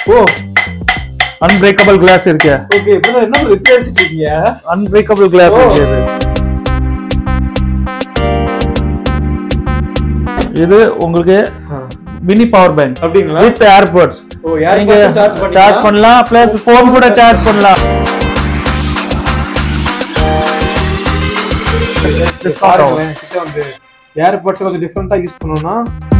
ஓ unbreakable glass இருக்கு okay இப்போ என்ன ரிப்பேர் வச்சுட்டு இருக்கீங்க அன்பிரேக்கபிள் கிளாஸ் ஓ. இருக்கு இது இது உங்களுக்கு மினி பவர் பேங்க் அப்படிங்களா வித் ஏர்போர்ட்ஸ் ஓ யார் நீங்க சார்ஜ் சார்ஜ் பண்ணலாம் பிளஸ் போன் கூட சார்ஜ் பண்ணலாம் டிஸ்கவுண்ட் ஆகும் பாருங்களேன் கிட்ட வந்து ஏர்போர்ட்ஸ் கொஞ்சம் டிஃப்ரெண்டா யூஸ் பண்ணோம்னா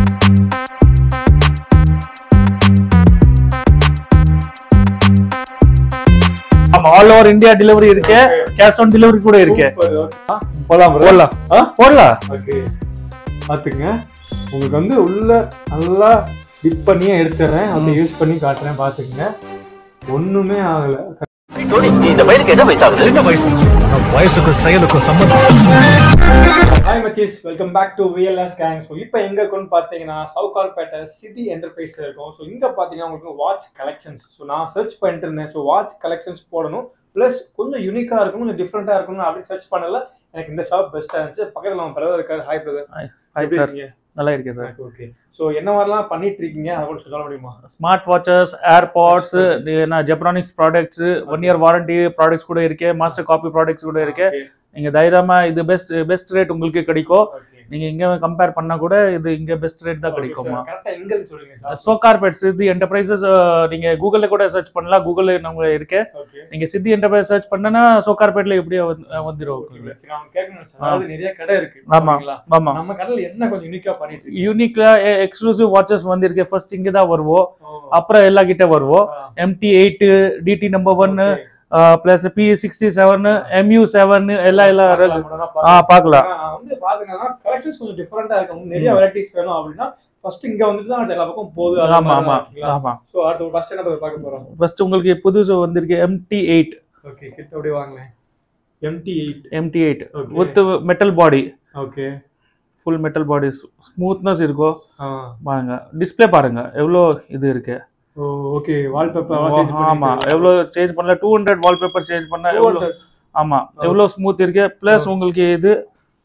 ஆமா ஆல் ஓவர் இந்தியா டெலிவரி இருக்கு கேஷ் ஆன் டெலிவரி கூட இருக்கு போலாம் bro. போடலாம் ஆ? போடலாம் ஓகே பாத்துங்க உங்களுக்கு வந்து உள்ள நல்லா டிப் பண்ணியே எடுத்துறேன் அதை யூஸ் பண்ணி காட்டுறேன் பாத்துக்கங்க ஒண்ணுமே ஆகல டோனி நீ இந்த பையனுக்கு என்ன வயசாகுது சின்ன வயசு வயசுக்கும் செயலுக்கும் சம்பந்தம் ஹாய் மச்சீஸ் welcome back to VLS gang so இப்போ எங்க இருக்குன்னு பார்த்தீங்கன்னா சவுகார்பேட்டை சிட்டி என்டர்பிரைஸ்ல இருக்கும் ஸோ இங்க பார்த்தீங்கன்னா உங்களுக்கு வாட்ச் கலெக்ஷன்ஸ் ஸோ நான் சர்ச் பண்ணிட்டு இருந்தேன் ஸோ வாட்ச் கலெக்ஷன்ஸ் போடணும் ப்ளஸ் கொஞ்சம் யூனிக்கா இருக்கணும் கொஞ்சம் டிஃப்ரெண்டா இருக்கணும் அப்படி சர்ச் பண்ணல எனக்கு இந்த ஷாப் பெஸ்டா இருந்துச்சு பக்கத்துல நம்ம பிரதர் இருக்காரு ஹாய் பிரதர் ஹாய் சார் நல்லா இருக்கேன் சார் ஓகே ஸோ என்ன மாதிரிலாம் பண்ணிட்டு இருக்கீங்க அதை கூட சொல்ல முடியுமா smart watches airpods zebronics products one year warranty products கூட இருக்கு மாஸ்டர் காப்பி ப்ராடக்ட்ஸ் கூட இருக்கு நீங்க தைரியமா இது பெஸ்ட் பெஸ்ட் ரேட் உங்களுக்கு கிடைக்கும் நீங்க இங்க கம்பேர் பண்ணா கூட இது இங்க பெஸ்ட் ரேட் தான் கிடைக்குமா கரெக்டா எங்க இருக்கு சொல்லுங்க sir Sowcarpet Siddhi enterprises நீங்க கூகுள்ல கூட சர்ச் பண்ணலாம் கூகுள்ல நம்ம இருக்கு ஓகே நீங்க சித்தி என்டர்பிரைஸ் சர்ச் பண்ணனா சோ கார்பெட்ல எப்படியோ வந்து- வந்துரும் உங்களுக்கு. நான் கேட்கணும் சார் அதாவது நிறைய கடை இருக்கு ஆமா ஓகேங்களா? ஆமா நம்ம கடையில என்ன கொஞ்சம் யூனிக்கா பண்ணிட்டு இருக்கீங்க யூனிக்ல எக்ஸ்க்ளூசிவ் வாட்சஸ் வந்திருக்கு ஃபர்ஸ்ட் இங்க தான் வருவோம் ஓ, அப்புறம் எல்லா கிட்ட வருவோம் ஆ, MD eight DD number one okay. Plus P sixty seven MU seven எல்லாம் எல்லாம் பார்க்கலாம், இருக்கு. மட்டும் தான் ஆ பார்க்கலாம். பார்க்கலாம் ஆனா, வந்து பாத்தீங்கன்னா கலெக்ஷன்ஸ் கொஞ்சம் டிஃபரெண்டா இருக்கும் நிறைய வெரைட்டிஸ் வேணும் அப்படின்னா ஃபர்ஸ்ட் இங்க வந்துட்டு தான் அது எல்லா பக்கம் போகுது ஆமா ஆமா ஆமா சோ அடுத்து ஃபர்ஸ்ட் என்ன பார்க்க போறோம் ஃபர்ஸ்ட் உங்களுக்கு புதுசு வந்திருக்கு எம்டி எயிட் ஓகே கிட்ட அப்படியே வாங்களேன் MD eight MD eight Okay. With metal body okay full metal body smoothness இருக்கும் பாருங்க டிஸ்ப்ளே பாருங்க எவ்வளோ இது இருக்கு ஓ ஓகே வால்பேப்பர் ஆமா எவ்வளோ சேஞ்ச் பண்ணல டூ ஹண்ட்ரட் வால்பேப்பர் சேஞ்ச் பண்ணா எவ்வளோ ஆமா எவ்வளோ ஸ்மூத் இருக்கு பிளஸ் உங்களுக்கு இது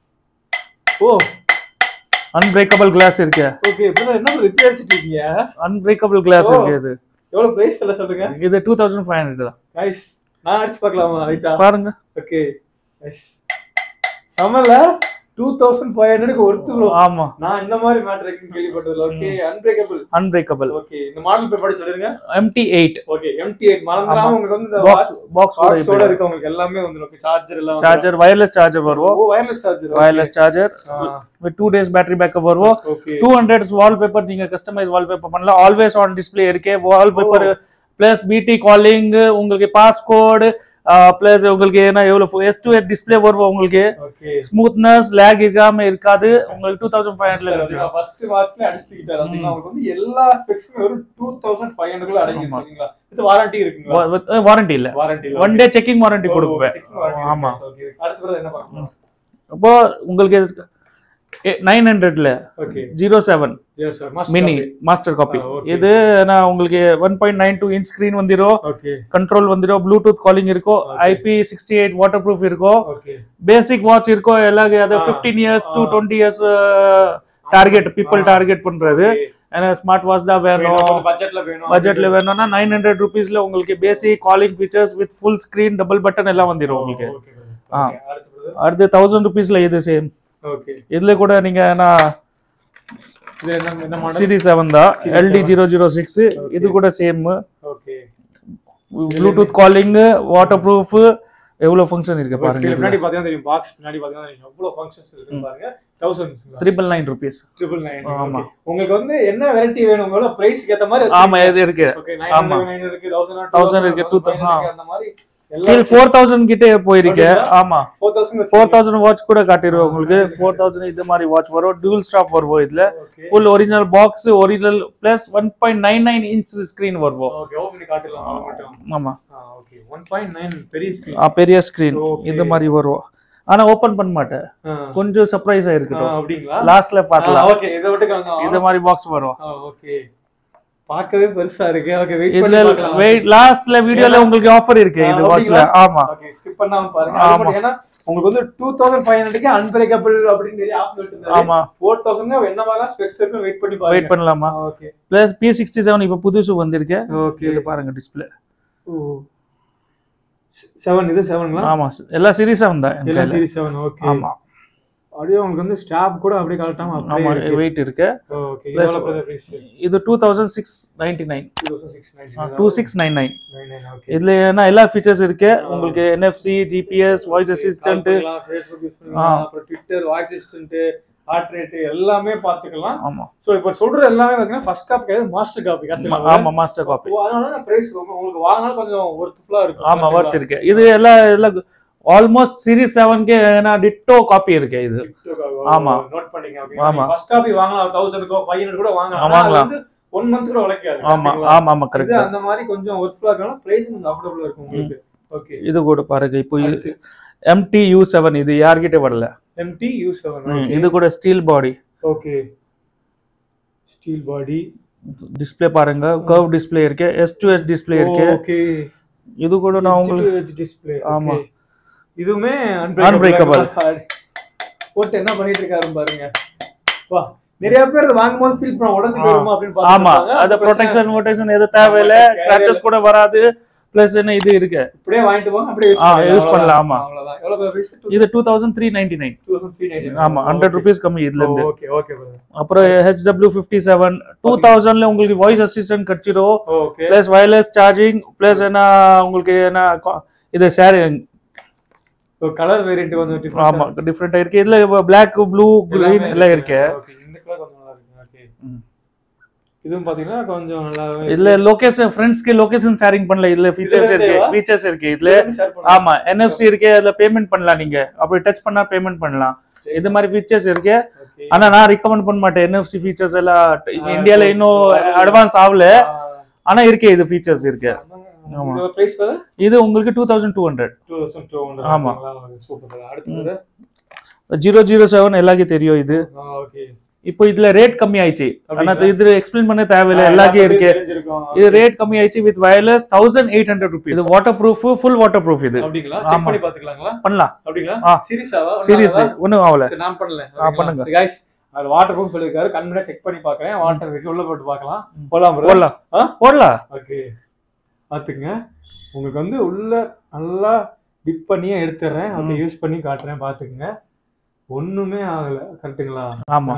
ஓ அன்பிரேக்கபிள் கிளாஸ் இருக்கு ஓகே இப்போ என்ன ரிப்பேர் வச்சிட்டு இருக்கீங்க அன்பிரேக்கபிள் கிளாஸ் Oh. இருக்கு இது எவ்வளவு பிரைஸ் எல்லாம் சொல்லுங்க இது டூ தௌசண்ட் ஃபைவ் ஹண்ட்ரட் தான் கைஸ் நான் அடிச்சு பார்க்கலாமா ரைட்டா பாருங்க ஓகே சமல்ல டூ தௌசண்ட் ஃபைவ் ஹண்ட்ரடுக்கு ஒருத்து bro. ஆமா நான் இந்த மாதிரி மேட்டர் இருக்குன்னு கேள்விப்பட்டதில்ல ஓகே அன்பிரேக்கபிள் அன்பிரேக்கபிள் ஓகே இந்த மாடல் பேர் படிச்சு சொல்லுங்க MD eight okay MD eight மறந்துடாம ஆமா. உங்களுக்கு வந்து இந்த பாக்ஸ் பாக்ஸ் பாக்ஸோட இருக்கு உங்களுக்கு எல்லாமே வந்து சார்ஜர் எல்லாம் சார்ஜர் வயர்லெஸ் சார்ஜர் வருவோம் oh wireless charger wireless charger with two days battery backup வருவோம் ஓகே டூ ஹண்ட்ரட் வால்பேப்பர் நீங்க கஸ்டமைஸ் வால்பேப்பர் பண்ணலாம் ஆல்வேஸ் ஆன் டிஸ்ப்ளே இருக்கு வால்பேப்பர் பிளஸ் பிடி காலிங் உங்களுக்கு பாஸ்கோடு பிளஸ் உங்களுக்கு என்ன எவ்வளவு எஸ் டூ எட் டிஸ்பிளே வரும் உங்களுக்கு ஓகே ஸ்மூத்னஸ் லேக் இருக்காம இருக்காது உங்களுக்கு டூ தௌசண்ட் ஃபைவ் ஹண்ட்ரட்ல ஃபர்ஸ்ட் வாட்ச்ல அடிச்சுக்கிட்டாரு அப்படின்னா உங்களுக்கு வந்து எல்லா ஸ்பெக்ஸுமே ஒரு டூ தௌசண்ட் ஃபைவ் ஹண்ட்ரட் அடங்கி ஆமா. சரிங்களா இது வாரண்டி இருக்குங்களா வாரண்டி இல்ல warranty one day checking warranty கொடுப்பேன் ஆமா அடுத்து என்ன பார்க்கணும் அப்போ உங்களுக்கு நைன் ஹண்ட்ரட்ல okay zero seven yes sir mini master copy Ah, okay. இது நான் உங்களுக்கு one point nine two inch screen வந்துடும் ஓகே கண்ட்ரோல் வந்துடும் ப்ளூடூத் காலிங் இருக்கும் Okay. IP sixty eight waterproof இருக்கும் ஓகே பேசிக் வாட்ச் இருக்கும் எல்லாம் அது Ah. Fifteen years to Ah. Twenty years target people Ah. Target பண்றது ஏன்னா ஸ்மார்ட் வாட்ச் தான் வேணும் பட்ஜெட்ல வேணும் பட்ஜெட்ல வேணும்னா நைன் ஹண்ட்ரட் ருபீஸ்ல உங்களுக்கு basic calling features with full screen double button எல்லாம் வந்துடும் உங்களுக்கு ஓகே ஆ. அடுத்து அடுத்து தௌசண்ட் ருபீஸ்ல இது சேம் ஓகே இதுல கூட நீங்க நான் இது என்ன என்ன மாடல் சீரி செவன் தான் Series LT 7. Zero zero six Okay. இது கூட same okay Bluetooth calling waterproof எவ்வளவு ஃபங்க்ஷன் இருக்கு பாருங்க பின்னாடி பாத்தீங்கன்னா தெரியும் பாக்ஸ் பின்னாடி பாத்தீங்கன்னா தெரியும் எவ்வளவு ஃபங்க்ஷன்ஸ் இருக்குன்னு பாருங்க thousand triple nine rupees triple nine ஆமா. உங்களுக்கு வந்து என்ன வெரைட்டி வேணும் உங்களோட பிரைஸ்க்கு ஏத்த மாதிரி ஆமா இது இருக்கு ஓகே ஆமா. 999 இருக்கு 1000 1000 இருக்கு, 2000 இருக்கு அந்த மாதிரி டில் ஃபோர் தௌசண்ட் கிட்ட போயிருக்கு அப்படிங்களா? ஆமா 4000 ஃபோர் தௌசண்ட் வாட்ச் கூட காட்டிடுவோம் உங்களுக்கு ஃபோர் தௌசண்ட் இது மாதிரி வாட்ச் வரும் டியூல் ஸ்டாப் வருவோம் இதுல okay full original box original plus one point nine nine inch screen வருவோம் ஓகே ஓபன் பண்ணி காட்டலாம் அது மட்டும் ஆமா ஓகே 1.9 பெரிய ஸ்கிரீன் ஆ, பெரிய ஸ்கிரீன் Okay. இந்த மாதிரி வரும் ஆனா ஓபன் பண்ண மாட்டேன் கொஞ்சம் சர்ப்ரைஸ் ஆயிருக்கட்டும் அப்படிங்களா லாஸ்ட்ல பார்க்கலாம் ஓகே இத விட்டு காங்க இது மாதிரி பாக்ஸ் வரும் ஓகே பார்க்கவே பெருசா இருக்கு ஓகே வெயிட் இதுல பண்ணி பார்க்கலாம் வெயிட் லாஸ்ட்ல வீடியோல உங்களுக்கு ஆஃபர் இருக்கு இது ஆ, வாட்ச்ல அப்படிங்களா? ஆமா ஓகே ஸ்கிப் பண்ணாம பாருங்க ஆமா. அது மட்டும் ஏன்னா உங்களுக்கு வந்து டூ தௌசண்ட் ஃபைவ் ஹண்ட்ரட்க்கு அன்பிரேக்கபிள் அப்படின்னு சொல்லி ஆஃபர் விட்டுருந்தாரு ஆமா ஃபோர் தௌசண்ட் என்ன மாதிரிலாம் ஸ்பெக்ஸ் இருக்கு வெயிட் பண்ணி வெயிட் பாருங்க பண்ணலாமா okay plus P sixty seven இப்போ புதுசு வந்திருக்கு ஓகே இது பாருங்க டிஸ்பிளே செவன் இது செவனுங்களா ஆமா எல்லா சீரீஸ் செவன் தான் என் எல்லா கையில. சீரிஸ் செவன் ஓகே ஆமா அப்படியே உங்களுக்கு வந்து ஸ்டாப் கூட அப்படியே கலட்டாம ஆமா அப்படியே வெயிட் இருக்கு ஓகே Plus- எவ்வளவு பிரதர் பிரைஸ் இது two thousand six ninety nine 2699 two six nine nine 99 okay இதுல என்ன எல்லா ஃபீச்சர்ஸ் இருக்கு உங்களுக்கு NFC GPS voice assistant Facebook use பண்ணிக்கலாம் அப்புறம் Twitter voice assistant heart rate எல்லாமே பாத்துக்கலாம் ஆமா சோ இப்போ சொல்ற எல்லாமே பாத்தீங்கன்னா ஃபர்ஸ்ட் காப்பி கிடையாது மாஸ்டர் காப்பி ஆமா, ஆமா மாஸ்டர் காப்பி அதனால பிரைஸ் ரொம்ப உங்களுக்கு வாங்கினாலும் கொஞ்சம் ஒர்த்ஃபுல்லா இருக்கும் ஆமா ஒர்த் இருக்கு இது எல்லாம் எல்லாம் ஆல்மோஸ்ட் சீரிஸ் செவன்க்கு ஏன்னா டிட்டோ காப்பி இருக்கு இது ஆமா. நோட் பண்ணிங்க ஆமா. ஃபர்ஸ்ட் காப்பி வாங்கலாம் 1000க்கோ 500 கூட வாங்கலாம் ஆ, ஆனா அது வாங்கலாம். வந்து 1 மந்த் கூட உழைக்காது ஆமா கரெக்ட்டுங்களா? ஆமா ஆமா இது கரெக்ட் அந்த மாதிரி கொஞ்சம் ஒர்த்ஃபுல்லா இருக்கனால பிரைஸ் கொஞ்சம் அஃபோர்டபுளா இருக்கும் உங்களுக்கு ஓகே இது கூட பாருங்க இப்போ அடுத்து எம்டி யூ செவன் இது யார்கிட்ட வரல எம்டி யூஸ் ம், இது கூட steel body okay steel body display பாருங்க கர்வ் டிஸ்ப்ளே இருக்கு எஸ் டு எஸ் டிஸ்ப்ளே இருக்கு ஓகே இது கூட நான் உங்களுக்கு டிஸ்ப்ளே ஆமா. இதுவுமே Unbreakable. போட்டு என்ன பண்ணிட்டு இருக்காரு பாருங்க வா நிறைய பேர் இதை வாங்கும்போது ஃபீல் பண்ண உடஞ்சு ஆ. போயிருமா அப்படின்னு ஆமா பார்த்துருப்பாங்க. அது அது பிரச்சனை ப்ரொடெக்ஷன் ப்ரொடெக்ஷன் எது தேவையில்ல ஆமா, கிராச்சஸ் கூட வராது பிளஸ் என்ன இது இருக்கு இப்படியே வாங்கிட்டு போங்க அப்படியே யூஸ் ஆ, பண்ணலாம் use பண்ணலாம், ஆமா. அவ்வளவுதான் எவ்வளவு பிரைஸ் இது two thousand three ninety nine ஆமா ஹண்ட்ரட் ருபீஸ் கம்மி இதுல இருந்து ஓகே ஓகே அப்புறம் ஹெச்டபிள்யூ ஃபிஃப்டி செவன் டூ தௌசண்ட்ல உங்களுக்கு வாய்ஸ் அசிஸ்டன்ட் கிடைச்சிரும் okay plus wireless charging plus என்ன உங்களுக்கு என்ன co- இது ஷேர் கலர் வேரியன்ட் கொஞ்சம் different ஆமா டிஃப்ரெண்டா இருக்கு இதுல பிளாக் ப்ளூ எல்லாமே கிரீன் எல்லாம் இருக்கு Okay, இந்த கலர் கொஞ்சம் நல்லா இருக்கு ஓகே ம். இதுவும் பாத்தீங்கன்னா கொஞ்சம் நல்லா இதுல லொகேஷன் ஃப்ரெண்ட்ஸ்க்கு லொகேஷன் ஷேரிங் பண்ணல இதுல ஃபீச்சர்ஸ் இருக்கு இருந்தேவா? ஃபீச்சர்ஸ் இருக்கு இதுல ஆமா என்எஃப்சி இருக்கு அதுல பேமெண்ட் பண்ணலாம் நீங்க அப்படி டச் பண்ணா பேமெண்ட் பண்ணலாம் இது மாதிரி ஃபீச்சர்ஸ் இருக்கு ஆனா நான் ரெக்கமெண்ட் பண்ண மாட்டேன் என்எஃப்சி ஃபீச்சர்ஸ் எல்லாம் ஆ, இந்தியால இப்போ இன்னும் வரல. அட்வான்ஸ் ஆகல ஆனா இருக்கு இது ஃபீச்சர்ஸ் இருக்கு ஆமா. இது பிரைஸ் பாரு இது உங்களுக்கு டூ தௌசண்ட் டூ ஹண்ட்ரட் 2200 ஆமா. சூப்பர் அடுத்து ஜீரோ ஜீரோ செவன் எல்லாருக்கும் தெரியும் இது ஓகே இப்போ இதுல ரேட் கம்மி ஆயிடுச்சு ஆனா அப்படிங்களா? இது எக்ஸ்பிளைன் பண்ண தேவையில்ல எல்லாருக்கும் இருக்கு இது ரேட் கம்மி ஆயிடுச்சு with wireless thousand eight hundred rupees இது waterproof full waterproof இது அப்படிங்களா செக் ஆமா. பண்ணி பாத்துக்கலாங்களா பண்ணலாம் அப்படிங்களா ஆ. சீரியஸாவா சீரியஸ் ஒண்ணும் ஆகல நான் பண்ணல ஆ, பண்ணுங்க. गाइस அது வாட்டர் ப்ரூஃப் சொல்லிருக்காரு கண்முன்னே செக் பண்ணி பார்க்கறேன் வாட்டர் இருக்கு உள்ள போட்டு பார்க்கலாம் ம். போலாம் bro போடலாம் ஆ? போடலாம் ஓகே பாத்துங்க உங்களுக்கு வந்து உள்ள நல்லா டிப் பண்ணியே எடுத்துறேன் அப்படி ம். யூஸ் பண்ணி காட்டுறேன் பாத்துக்கங்க ஒண்ணுமே ஆகல கரெக்ட்டுங்களா ஆமா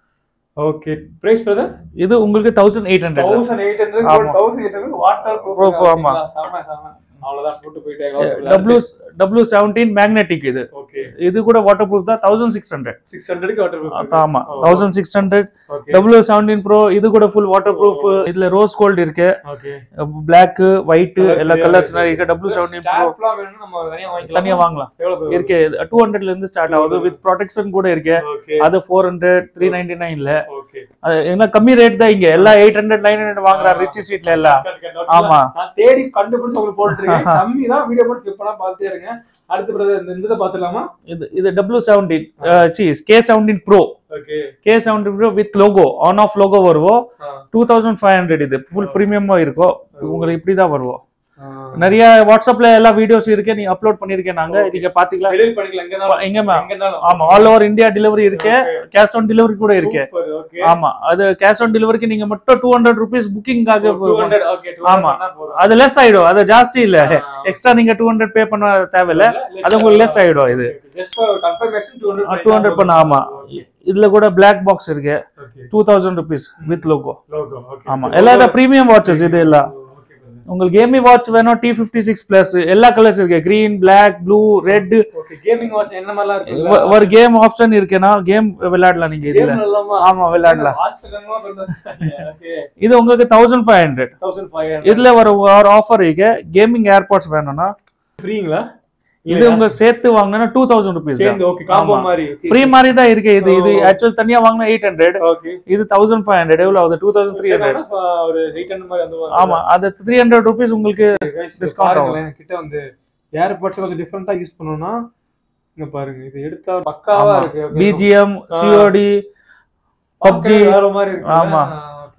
ஓகே பிரைஸ் பிரதர் இது உங்களுக்கு thousand eight hundred thousand eight hundred ஆமா. Thousand eight hundred water Proof, proof ஆமா. செம செம அவ்வளவுதான் போட்டு டபிள்யூ போயிட்டேன் டபிள்யூ செவன்டீன் மேக்னெட்டிக் இது ஓகே இது கூட வாட்டர் ப்ரூஃப் தான் தௌசண்ட் சிக்ஸ் ஹண்ட்ரட் சிக்ஸ் ஹண்ட்ரட்க்கு வாட்டர் ப்ரூஃப் ஆமா thousand six hundred okay W seventeen pro இது கூட ஃபுல் வாட்டர் ப்ரூஃப் இதுல ரோஸ் கோல்டு இருக்கு ஓகே பிளாக் ஒயிட் Colours எல்லா நிறைய கலர்ஸ் இருக்கு. இருக்கு டபிள்யூ செவன்டீன் ப்ரோ ஸ்டாப்லாம் வேணும்னா நம்ம தனியா வாங்கிக்கலாம் தனியா வாங்கலாம் எவ்வளவு இருக்கு டூ ஹண்ட்ரட்ல இருந்து ஸ்டார்ட் ஆகுது வித் ப்ரொடெக்ஷன் கூட இருக்கு ஓகே அது ஃபோர் ஹண்ட்ரட் த்ரீ நைன்டி நைன்ல ஓகே என்ன கம்மி ரேட் தான் இங்க எல்லாம் எயிட் ஹண்ட்ரட் நைன் ஹண்ட்ரட் வாங்குறாரு ரிச் சீட்ல எல்லாம் ஆமா. நான் தேடி கண்டுபிடிச்சு உங்களுக்கு போட்டுருக்கேன் கம்மி தான் வீடியோ போட்டு skip பண்ணா பார்த்தே இருங்க அடுத்து பிரதர் இந்த இந்த இதை பாத்துலாமா இது இது W seventeen C K seventeen pro okay K seventeen pro with logo on off logo வருவோம் டூ தௌசண்ட் ஃபைவ் ஹண்ட்ரட் இது ஃபுல் ப்ரீமியமா இருக்கும் உங்களுக்கு இப்படிதான் வருவோம் நிறைய வாட்ஸ்அப்ல எல்லா வீடியோஸ் இருக்கு நீங்க அப்லோட் பண்ணிருக்கேன் நாங்க Okay. நீங்க பாத்தீங்களா டெலிவரி பண்ணிக்கலாம் எங்கனாலும் எங்க மேம் எங்கனாலும் ஆமா ஆல் ஓவர் இந்தியா டெலிவரி இருக்கு கேஷ் ஆன் டெலிவரி கூட இருக்கு ஓகே ஆமா அது கேஷ் ஆன் டெலிவரிக்கு நீங்க மட்டும் டூ ஹண்ட்ரட் ருபீஸ் புக்கிங்காக 200 ஓகே ஆமா. அது லெஸ் ஆயிடும் அது ஜாஸ்தி இல்ல எக்ஸ்ட்ரா நீங்க டூ ஹண்ட்ரட் பே பண்ண தேவையில்ல அது உங்களுக்கு less ஆயிடும் இது. ஜஸ்ட் கன்ஃபர்மேஷன் 200 டூ ஹண்ட்ரட் பண்ண ஆமா இதுல கூட பிளாக் பாக்ஸ் இருக்கு okay two thousand rupees with logo logo okay ஆமா எல்லா ப்ரீமியம் வாட்சஸ் இது எல்லாம் உங்களுக்கு கேமி வாட்ச் வேணும் டி ஃபிஃப்டி சிக்ஸ் பிளஸ் எல்லா கலர்ஸ் இருக்கு green black blue red okay gaming watch என்ன மாதிரிலாம் இருக்கு ஒரு கேம் ஆப்ஷன் இருக்குன்னா கேம் விளையாடலாம் நீங்க இதுல கேம் இல்லாம ஆமா விளையாடலாம் வாட்ச் என்னமோ சொல்றது ஓகே இது உங்களுக்கு தௌசண்ட் ஃபைவ் ஹண்ட்ரட் 1500 இதுல ஒரு ஒரு ஆஃபர் இருக்கு கேமிங் ஏர்பாட்ஸ் வேணும்னா ஃப்ரீங்களா இது உங்க சேர்த்து வாங்கினா டூ தௌசண்ட் ருபீஸ் சேர்ந்து ஓகே காம்போ ஆமா. மாதிரி ஃப்ரீ மாதிரி தான் இருக்கு இது இது ஓ. ஆக்சுவல் தனியா வாங்கினா எயிட் ஹண்ட்ரட் ஓகே இது தௌசண்ட் ஃபைவ் ஹண்ட்ரட் எவ்வளவு ஆகுது டூ தௌசண்ட் த்ரீ ஹண்ட்ரட் ஒரு 800 மாதிரி அந்த மாதிரி ஆமா அது த்ரீ ஹண்ட்ரட் ருபீஸ் உங்களுக்கு Guys, இங்க discount பாருங்களேன் கிட்ட வந்து ஏர்பாட்ஸ் கொஞ்சம் டிஃபரெண்டா யூஸ் பண்ணனும்னா இங்க பாருங்க இது எடுத்தா பக்காவா ஆமா. இருக்கு okay. பிஜிஎம் ஆ. சிஓடி பார்க்கவே PUBG. வேற மாதிரி இருக்கு ஆமா. ஓகே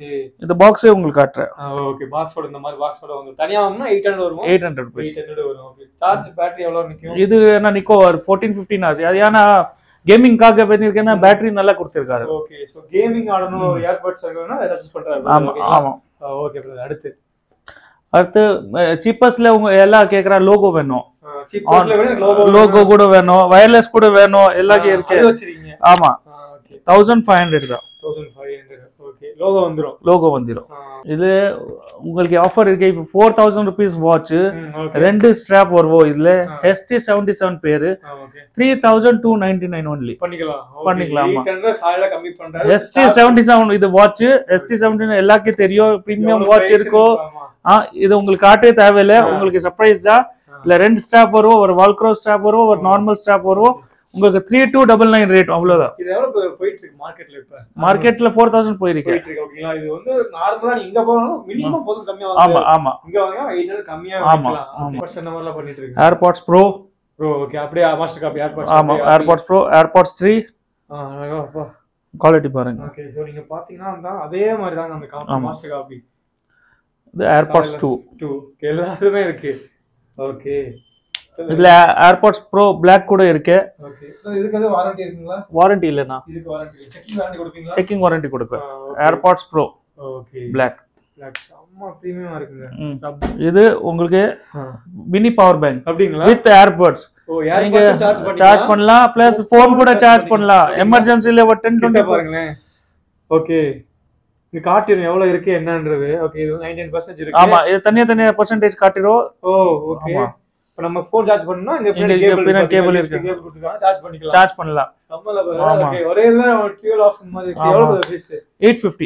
ஓகே இந்த பாக்ஸே உங்களுக்கு காட்டுறேன் ஓகே பாக்ஸோட இந்த மாதிரி பாக்ஸோட வந்து தனியா வாங்கினா எயிட் ஹண்ட்ரட் வருமா eight hundred rupees eight hundred வரும் ஓகே சார்ஜ் பேட்டரி எவ்வளவு நிக்கும் இது என்ன நிக்கோ ஃபோர்டீன் ஃபிஃப்டீன் ஆச்சு அது ஏன்னா கேமிங்காக பண்ணியிருக்கேன்னா பேட்டரி நல்லா கொடுத்துருக்காரு ஓகே சோ கேமிங் ஆடணும் ஒரு ஏர்பட்ஸ் இருக்கணும்னா அதை சஜஸ்ட் பண்றாரு ஆமா ஆமா ஓகே பிரதர் அடுத்து அடுத்து சீப்பஸ்ல உங்க எல்லாம் கேக்குறா லோகோ வேணும் சீப் காஸ்ட்ல விட லோகோ லோகோ கூட வேணும் வயர்லெஸ் கூட வேணும் எல்லாமே இருக்கு அது வச்சிருக்கீங்க ஆமா ஓகே தௌசண்ட் ஃபைவ் ஹண்ட்ரட் தான் 1500 ஓகே லோகோ வந்துரும் லோகோ வந்துடும் இது உங்களுக்கு ஆஃபர் இருக்கு இப்போ four thousand rupees watch okay ரெண்டு ஸ்ட்ராப் வருவோம் இதுல எஸ்டி செவன்டி செவன் பேரு okay three thousand two ninety nine only பண்ணிக்கலாம் பண்ணிக்கலாம், ஆமா. 800 சாயல கம்மி பண்றாரு எஸ்டி செவன்டி செவன் இது வாட்ச் எஸ்டி செவன்டி எல்லாருக்கும் தெரியும் ப்ரீமியம் வாட்ச் இருக்கோ ஆ இது உங்களுக்கு காட்டவே தேவையில்லை உங்களுக்கு சர்ப்ரைஸ் தான் இல்ல ரெண்டு ஸ்டாப் வரும் ஒரு வால்க்ரோ ஸ்டாப் வரும் ஒரு நார்மல் ஸ்டாப் வரும் உங்களுக்கு three two double nine rate அவ்வளவுதான் இது எவ்வளவு போ- போயிட்டு இருக்கு மார்க்கெட்ல இப்ப மார்க்கெட்ல ஃபோர் தௌசண்ட் போயிருக்கு போயிட்டு இருக்கு ஓகேங்களா இது வந்து நார்மலா நீங்க இங்க போனாலும் மினிமம் போதும் கம்மியா ஆமா வாங்க ஆமா இங்க வாங்க 800 கம்மியா ஆமா, வாங்கிக்கலாம் ஆமா. ஃபர்ஸ்ட் அந்த மாதிரிலாம் பண்ணிட்டு இருக்கு ஏர்பாட்ஸ் ப்ரோ ப்ரோ ஓகே அப்படியே மாஸ்டர் காப்பி ஏர்பாட்ஸ் ஆமா ஏர்பாட்ஸ் ப்ரோ ஏர்பாட்ஸ் த்ரீ ஆ அழகா அப்பா குவாலிட்டி பாருங்க ஓகே சோ நீங்க பாத்தீங்கன்னா தான் அதே மாதிரி தான் அந்த காப்பி ஆமா. மாஸ்டர் காப்பி இது ஏர்பாட்ஸ் டூ 2 எல்லாருமே இருக்கு ஓகே இதுல ஏர்பாட்ஸ் ப்ரோ பிளாக் கூட இருக்கு ஓகே இதுக்கு வந்து வாரண்டி இருக்குங்களா வாரண்டி இல்லைண்ணா இதுக்கு வாரண்டி செக்கிங் வாரண்டி கொடுப்பீங்களா செக்கிங் வாரண்டி கொடுப்பேன் AirPods pro okay black black செம்ம பிரீமியமா இருக்குங்க இது உங்களுக்கு மினி பவர் பேங்க் அப்படிங்களா வித் ஏர்பாட்ஸ் ஓ நீங்க யார் சார்ஜ் சார்ஜ் பண்ணலாம் பிளஸ் போன் கூட சார்ஜ் பண்ணலாம் பண்ணிக்கலாம். எமர்ஜென்சில ஒரு டென் கிட்ட டுவெண்ட்டி பாருங்களேன் ஓகே இது காட்டிடும் எவ்வளவு இருக்கு என்னன்றது ஓகே இது 99% இருக்கு ஆமா இது தனியா தனியா பர்சன்டேஜ் காட்டிடும் ஓ ஓகே ஆமா. இப்போ நம்ம ஃபோன் சார்ஜ் பண்ணனும் இங்க இங்க- இங்க கேபிள் பின்னாடி cable இருக்கு. கேபிள் கொடுத்துருக்காங்க சார்ஜ் பண்ணிக்கலாம் சார்ஜ் பண்ணலாம் சம்மல ஆமா. ஓகே ஒரே இதுல டியூல் ஆப்ஷன் மாதிரி இருக்கு ஆமா. எவ்வளவு பிரைஸ் எயிட் ஃபிஃப்டி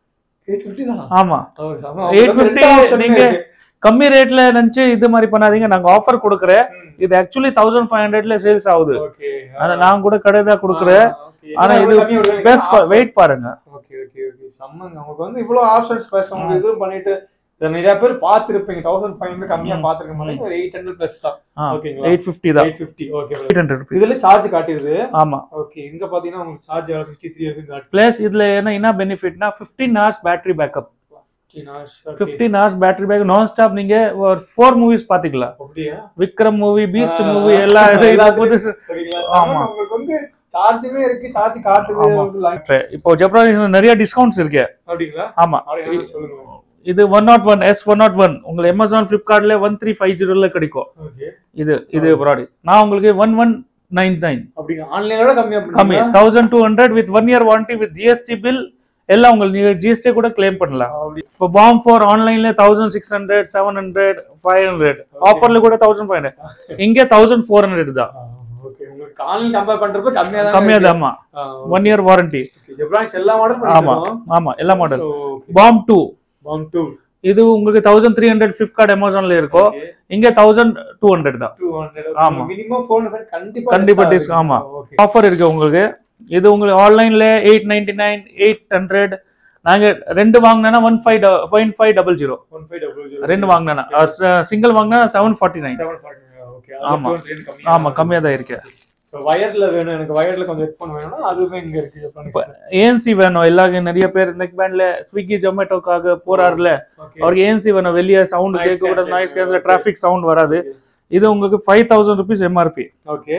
850 தான் ஆமா ஓ சம எயிட் ஃபிஃப்டி நீங்க கம்மி ரேட்ல நினைச்சு இது மாதிரி பண்ணாதீங்க நாங்க ஆஃபர் கொடுக்குறேன் இது ஆக்சுவலி தௌசண்ட் ஃபைவ் ஹண்ட்ரட்ல சேல்ஸ் ஆகுது ஓகே ஆனா நான் கூட கடை தான் கொடுக்குறேன் ஆனா இது பெஸ்ட் வெயிட் பாருங்க ஓகே ஓகே ஓகே சம்மங்க உங்களுக்கு வந்து இவ்வளவு ஆப்ஷன்ஸ் பிளஸ் உங்களுக்கு இதுவும் பண்ணிட்டு இதை நிறைய பேர் பார்த்திருப்பீங்க தௌசண்ட் ஃபைவ் ஹண்ட்ரட் கம்மியா பாத்துருக்க மாட்டீங்க ஒரு எயிட் ஹண்ட்ரட் பிளஸ் தான் ஓகேங்களா எயிட் ஃபிஃப்டி தான் eight fifty okay eight hundred rupees இதுல சார்ஜ் காட்டிடுது ஆமா ஓகே இங்க பாத்தீங்கன்னா உங்களுக்கு சார்ஜ் எவ்வளவு சிக்ஸ்டி த்ரீ இருக்கு காட்டு பிளஸ் இதுல என்ன என்ன பெனிஃபிட்னா fifteen hours battery backup fifteen hours battery back nonstop நீங்க ஒரு ஃபோர் மூவிஸ் பாத்துக்கலாம் அப்படியா விக்ரம் மூவி பீஸ்ட் ஆ, மூவி எல்லா இது இது எல்லாத்துலயும் புதுசு சரிங்களா ஆமா. ஆமா உங்களுக்கு வந்து சார்ஜுமே இருக்கு சார்ஜ் காட்டுது ஆமா. வந்து line- இப்ப- இப்போ ஜெப்ரானிக்ஸ்ல நிறைய டிஸ்கவுண்ட்ஸ் இருக்கு அப்படிங்களா ஆமா அப்படியே சொல்லுங்க இது one nought one S one nought one உங்களுக்கு அமேசான் பிளிப்கார்ட்ல ஒன் த்ரீ ஃபைவ் ஜீரோல கிடைக்கும் ஓகே இது இது ப்ராடக்ட் நான் உங்களுக்கு ஒன் ஒன் நைன் நைன் அப்படிங்க ஆன்லைனோட கம்மியா கம்மி thousand two hundred with one year warranty with GST bill எல்லாம் உங்களுக்கு நீங்க ஜிஎஸ்டி கூட கிளைம் பண்ணலாம் அப்படி இப்போ பாம் ஃபார் ஆன்லைன்ல thousand six hundred seven hundred five hundred ஆஃபர்ல கூட தௌசண்ட் ஃபைவ் ஹண்ட்ரட் இங்கே தௌசண்ட் ஃபோர் ஹண்ட்ரட் தான் ஓகே உங்களுக்கு ஆன்லைன் கம்பேர் பண்றப்ப கம்மியா தான் கம்மியா தான்மா ஒன் இயர் வாரண்டி ஜெப்ரான்ஸ் எல்லா மாடல் ஆமா ஆமா எல்லா மாடல் ஓகே பாம் டூ பாம் 2 இது உங்களுக்கு தௌசண்ட் த்ரீ ஹண்ட்ரட் ஃபிளிப்கார்ட் அமேசான்ல இருக்கும் இங்க தௌசண்ட் டூ ஹண்ட்ரட் தான் 200 ஆமா. மினிமம் 400 கண்டிப்பா கண்டிப்பா less டிஸ்க் ஆமா ஓகே ஆஃபர் இருக்கு உங்களுக்கு இது உங்களுக்கு ஆன்லைன்ல eight ninety nine eight hundred நாங்க ரெண்டு வாங்கினா one five one five double zero 1500 ரெண்டு வாங்கினா சிங்கிள் வாங்கினா செவன் ஃபார்ட்டி நைன் 740 ஓகே ஆமா. ஆமா கம்மியா தான் இருக்கு சோ வயர்ல வேணும் எனக்கு வயர்ல கொஞ்சம் ஹெட்ஃபோன் வேணும்னா அதுவுமே இங்க இருக்கு இப்ப ஏஎன்சி வேணும் எல்லாருக்கும் நிறைய பேர் நெக் பேண்ட்ல ஸ்விக்கி ஜொமேட்டோக்காக போறாருல ஓகே அவருக்கு ஏஎன்சி வேணும் வெளியே சவுண்ட் Noise கேட்க கூட cancellation. Noise cancel traffic sound வராது இது உங்களுக்கு five thousand rupees MRP okay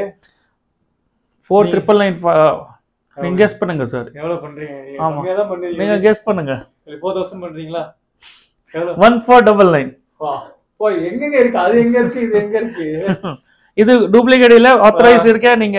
four நீ- ட்ரிபிள் நைன் நீங்க கெஸ் பண்ணுங்க சார் எவ்வளவு பண்றீங்க நீங்க ஆமா. கம்மியா தான் பண்றீங்க நீங்க கெஸ் பண்ணுங்க 4000 பண்றீங்களா எவ்வளவு ஒன் ஃபோர் டபுள் நைன் வா போய் எங்கங்க இருக்கு அது எங்க இருக்கு இது எங்க இருக்கு இது டூப்ளிகேட் இல்ல ஆத்தரைஸ் இருக்கே நீங்க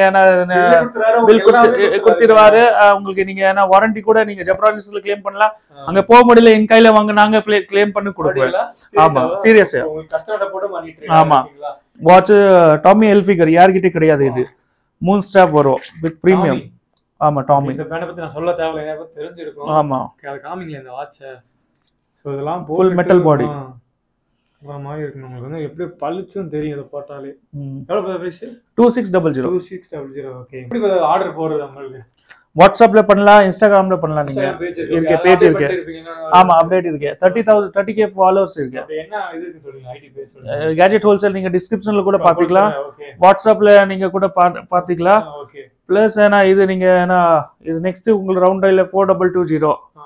பில் கொடுத்துருவாரு அஹ், உங்களுக்கு நீங்க என்ன வாரண்டி கூட நீங்க ஜெப்ரானிஸ்ல கிளைம் பண்ணலாம் அங்க போக முடியல என் கையில வாங்க நாங்க கிளைம் பண்ணி கொடுப்போம் ஆமா, serious. கஸ்டமர்ட்ட போட்டு பண்ணிட்டு ஆமா. வாட்ச் டாமி எல்ஃபிகர் யார்கிட்ட கிடையாது இது மூன் ஸ்டாப் வரும் வித் பிரீமியம் ஆமா டாமி இந்த பேண்டை பத்தி நான் சொல்ல தேவையில்ல எனக்கு தெரிஞ்சிருக்கும் ஆமா Okay, அது காமிங்களே இந்த வாட்ச ஸோ இதெல்லாம் Full metal body. போட்டு மாதிரி இருக்கு உங்களுக்கு வந்து எப்படி பளிச்சுன்னு தெரியும் இதை போட்டாலே எவ்வளவு price two six double zero two six double zero okay எப்படி ஆர்டர் போடுறது உங்களுக்கு வாட்ஸ்அப்ல பண்ணலாம் இன்ஸ்டாகிராம்ல பண்ணலாம் நீங்க இருக்கு பேஜ் இருக்கு ஆமா அப்டேட் இருக்கு thirty thousand thirty K followers இருக்கு அப்ப என்ன இது இருக்கு சொல்லுங்க ஐடி பேஜ் சொல்லுங்க கேஜெட் ஹோல்சேல் நீங்க டிஸ்கிரிப்ஷன்ல கூட பாத்துக்கலாம் ஓகே வாட்ஸ்அப்ல நீங்க கூட பா- பாத்துக்கலாம் ஓகே பிளஸ் ஏன்னா இது நீங்க ஏன்னா இது நெக்ஸ்ட் உங்களுக்கு ரவுண்ட் ஐல four double two zero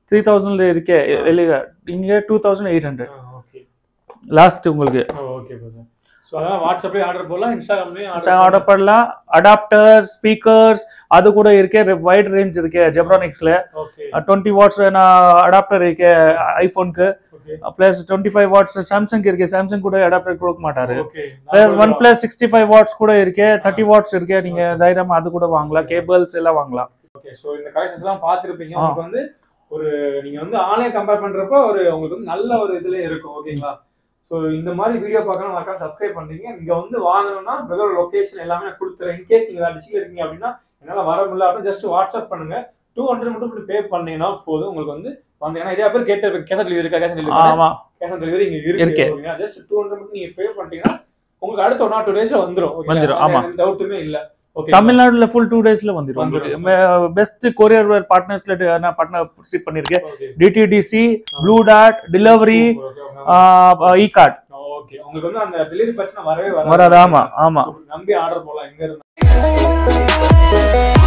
three தௌசண்ட்ல இருக்கே வெளியே இங்கே two thousand eight hundred okay last உங்களுக்கு ஓகே பிரதர் ஸோ அதான் வாட்ஸ்அப்லேயே ஆர்டர் போடலாம் இன்ஸ்டாகிராம்லேயும் ஆர்டர் பண்ணலாம் அடாப்டர் ஸ்பீக்கர்ஸ் அது கூட இருக்கே வைட் ரேஞ்ச் இருக்கு ஜெப்ரானிக்ஸ்ல ஓகே டுவெண்ட்டி வாட்ஸ் அடாப்டர் இருக்கு ஐஃபோனுக்கு okay plus twenty five watts Samsung இருக்கு சாம்சங் கூட அடாப்டர் கொடுக்க மாட்டாரு okay plus OnePlus sixty five watts கூட இருக்கு தேர்ட்டி வாட்ஸ் இருக்கு நீங்க தைரியமா அது கூட வாங்கலாம் கேபிள்ஸ் எல்லாம் வாங்கலாம் ஓகே ஸோ இந்த கலெக்ஷன்ஸ் எல்லாம் பார்த்துருப்பீங்க ஆ. உங்களுக்கு வந்து ஒரு நீங்க வந்து ஆன்லைன் கம்பேர் பண்றப்போ ஒரு உங்களுக்கு வந்து நல்ல ஒரு இதுல இருக்கும் ஓகேங்களா ஸோ இந்த மாதிரி வீடியோ பார்க்கணும் மறக்காம சப்ஸ்கிரைப் பண்றீங்க இங்க வந்து வாங்கணும்னா பிரதர் லொகேஷன் எல்லாமே நான் கொடுத்துறேன் இன்கேஸ் நீங்க வேற டிஸ்ட்ரிக்ட் இருக்கீங்க அப்படின்னா என்னால வர முடியல அப்படின்னு ஜஸ்ட் வாட்ஸ்அப் பண்ணுங்க டூ ஹண்ட்ரட் மட்டும் பே பண்ணீங்கன்னா போதும் உங்களுக்கு வந்து வந்து ஏன்னா நிறைய பேர் கேட்டு கேஷ் டெலிவரி இருக்கா கேஷ் டெலிவரி ஆமா கேஷ் ஆன் டெலிவரி இங்க இருக்கு. இருக்கு ஓகேங்களா ஜஸ்ட் டூ ஹண்ட்ரட் மட்டும் நீங்க பே பண்ணிட்டீங்கன்னா உங்களுக்கு அடுத்த ஒன் ஆர் டூ டேஸ் வந்துரும் ஓகேங்களா? வந்துரும், ஆமா. எந்த டவுட்டுமே இல்ல ஓகே தமிழ்நாடுல ஃபுல் டூ டேஸ்ல வந்துடும் வந்துரும். உங்களுக்கு பெஸ்ட் கொரியர் பார்ட்னர்ஸ்ல நான் பார்ட்னர்ஷிப் பண்ணிருக்கேன் ஓகே டிடிடிசி ப்ளூ டாட் டெலிவரி இ கார்டு ஓகே உங்களுக்கு வந்து அந்த டெலிவரி பிரச்சனை வரவே வராது ஆமா ஆமா நம்பி ஆர்டர் போலாம் எங்க இருந்து